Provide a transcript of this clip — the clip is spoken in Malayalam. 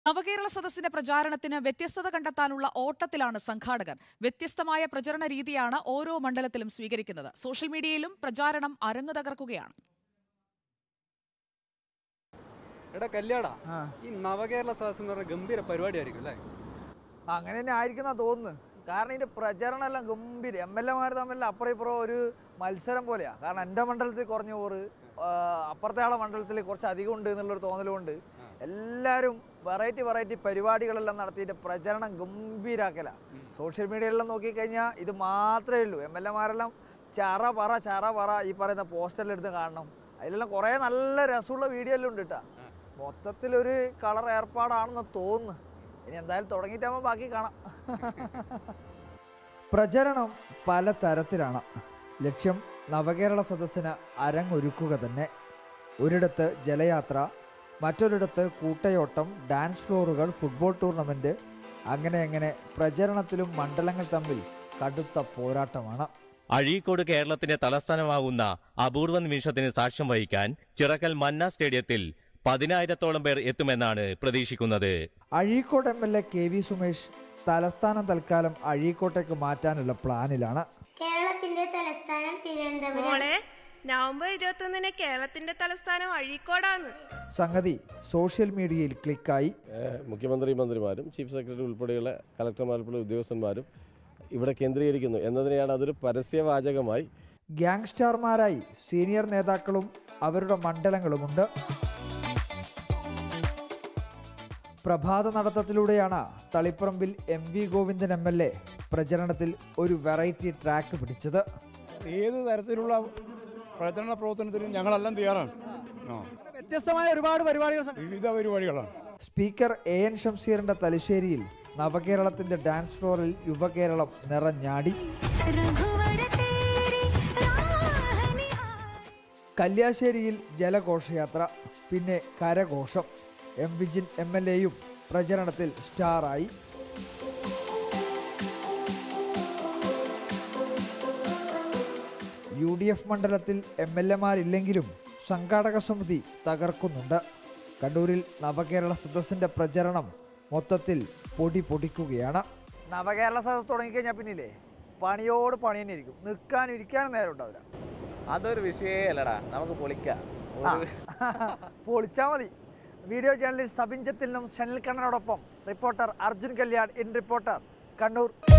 നവകേരള സദസ്സിന്റെ പ്രചാരണത്തിന് വ്യത്യസ്തത കണ്ടെത്താനുള്ള ഓട്ടത്തിലാണ് സംഘാടകർ വ്യത്യസ്തമായ പ്രചരണ രീതിയാണ് ഓരോ മണ്ഡലത്തിലും സ്വീകരിക്കുന്നത് സോഷ്യൽ മീഡിയയിലും പ്രചാരണം അരങ്ങു തകർക്കുകയാണ് എടാ കല്യാടാ ഈ നവകേരള സദസ് എന്ന് പറഞ്ഞ ഗംഭീര പരിപാടിയായിരിക്കും അല്ലേ അങ്ങനെ തന്നെ ആയിരിക്കുന്ന തോന്നുന്നു കാരണം ഇതിന്റെ പ്രചരണം എല്ലാം ഗംഭീര എം എൽ എമാർ തമ്മിൽ അപ്പുറം ഇപ്പുറം ഒരു മത്സരം പോലെയാ കാരണം എൻ്റെ മണ്ഡലത്തിൽ കുറഞ്ഞ ഓറ് ആ, അപ്പുറത്തെ ആളെ മണ്ഡലത്തിൽ കുറച്ച് അധികം ഉണ്ട് എന്നുള്ളൊരു തോന്നലുകൊണ്ട് എല്ലാവരും വെറൈറ്റി വെറൈറ്റി പരിപാടികളെല്ലാം നടത്തിയിട്ട് പ്രചരണം ഗംഭീരാക്കല സോഷ്യൽ മീഡിയയിലെല്ലാം നോക്കിക്കഴിഞ്ഞാൽ ഇത് മാത്രമേ ഉള്ളൂ എം എൽ എമാരെല്ലാം ചറ പറ ചറ പറ ഈ പറയുന്ന പോസ്റ്ററിലെടുത്ത് കാണണം അതിലെല്ലാം കുറേ നല്ല രസമുള്ള വീഡിയോ എല്ലാം ഉണ്ട് കേട്ടോ മൊത്തത്തിലൊരു കളർ ഏർപ്പാടാണെന്ന് തോന്നുന്നു ഇനി എന്തായാലും തുടങ്ങിയിട്ടാകുമ്പോൾ ബാക്കി കാണാം പ്രചരണം പല തരത്തിലാണ് ലക്ഷ്യം നവകേരള സദസ്സിന് അരങ്ങൊരുക്കുക തന്നെ ഒരിടത്ത് ജലയാത്ര മറ്റൊരിടത്ത് കൂട്ടയോട്ടം ഡാൻസ് ഫ്ലോറുകൾ ഫുട്ബോൾ ടൂർണമെൻറ്റ് അങ്ങനെ അങ്ങനെ പ്രചരണത്തിലും മണ്ഡലങ്ങൾ തമ്മിൽ കടുത്ത പോരാട്ടമാണ് അഴീക്കോട് കേരളത്തിന്റെ തലസ്ഥാനമാകുന്ന അപൂർവ നിമിഷത്തിന് സാക്ഷ്യം വഹിക്കാൻ ചിറക്കൽ മന്ന സ്റ്റേഡിയത്തിൽ പതിനായിരത്തോളം പേർ എത്തുമെന്നാണ് പ്രതീക്ഷിക്കുന്നത് Azhikode M L A K V Sumesh തലസ്ഥാനം തൽക്കാലം അഴീക്കോട്ടേക്ക് മാറ്റാനുള്ള പ്ലാനിലാണ് കേരളത്തിന്റെ തലസ്ഥാനം തിരുവനന്തപുരം മോളെ നവംബർ ഇരുപത്തൊന്നിന് കേരളത്തിന്റെ തലസ്ഥാനം അഴീക്കോടാന്ന് സംഗതി സോഷ്യൽ മീഡിയയിൽ ക്ലിക്കായി ഏഹ് മുഖ്യമന്ത്രി മന്ത്രിമാരും ചീഫ് സെക്രട്ടറി ഉൾപ്പെടെയുള്ള കളക്ടർമാർ ഉൾപ്പെടെ ഉദ്യോഗസ്ഥന്മാരും ഇവിടെ കേന്ദ്രീകരിക്കുന്നു എന്നതിനെയാണ് അതൊരു പരസ്യവാചകമായി ഗ്യാങ്സ്റ്റാർമാരായി സീനിയർ നേതാക്കളും അവരുടെ മണ്ഡലങ്ങളുമുണ്ട് പ്രഭാത നടത്തത്തിലൂടെയാണ് തളിപ്പറമ്പിൽ M V Govindan M L A പ്രചരണത്തിൽ ഒരു വെറൈറ്റി ട്രാക്ക് പിടിച്ചത് ഏത് തരത്തിലുള്ള പ്രചരണ പ്രവർത്തനത്തിനും ഞങ്ങളെല്ലാം തയ്യാറാണ് ആ വ്യത്യസ്തമായ ഒരുപാട് പരിപാടികൾ വിവിധ പരിപാടികളാണ് സ്പീക്കർ എ എൻ ഷംസീറിന്റെ തലശ്ശേരിയിൽ നവകേരളത്തിന്റെ ഡാൻസ് ഫ്ലോറിൽ യുവകേരളം നിറഞ്ഞാടി കല്യാശ്ശേരിയിൽ ജലഘോഷയാത്ര പിന്നെ കരഘോഷം എം വിജിൻ എം എൽ എയും പ്രചരണത്തിൽ സ്റ്റാറായി യു ഡി എഫ് മണ്ഡലത്തിൽ എം എൽ എമാരില്ലെങ്കിലും സംഘാടക സമിതി തകർക്കുന്നുണ്ട് കണ്ണൂരിൽ നവകേരള സദസ്സിന്റെ പ്രചരണം മൊത്തത്തിൽ പൊടി പൊടിക്കുകയാണ് നവകേരള സദസ് തുടങ്ങിക്കഴിഞ്ഞാൽ പിന്നില്ലേ പണിയോട് പണി തന്നെ ഇരിക്കും നിൽക്കാനും ഇരിക്കാനും നേരം ഉണ്ടാവില്ല അതൊരു വിഷയേ അല്ലടാ നമുക്ക് പൊളിക്കാം പൊളിച്ചാൽ മതി വീഡിയോ ജേർണലിസ്റ്റ് സബിൻ ചത്തിൽ നിന്നും ഷനിൽ കണ്ണനോടൊപ്പം റിപ്പോർട്ടർ അർജുൻ കല്യാൺ ഇൻ റിപ്പോർട്ടർ കണ്ണൂർ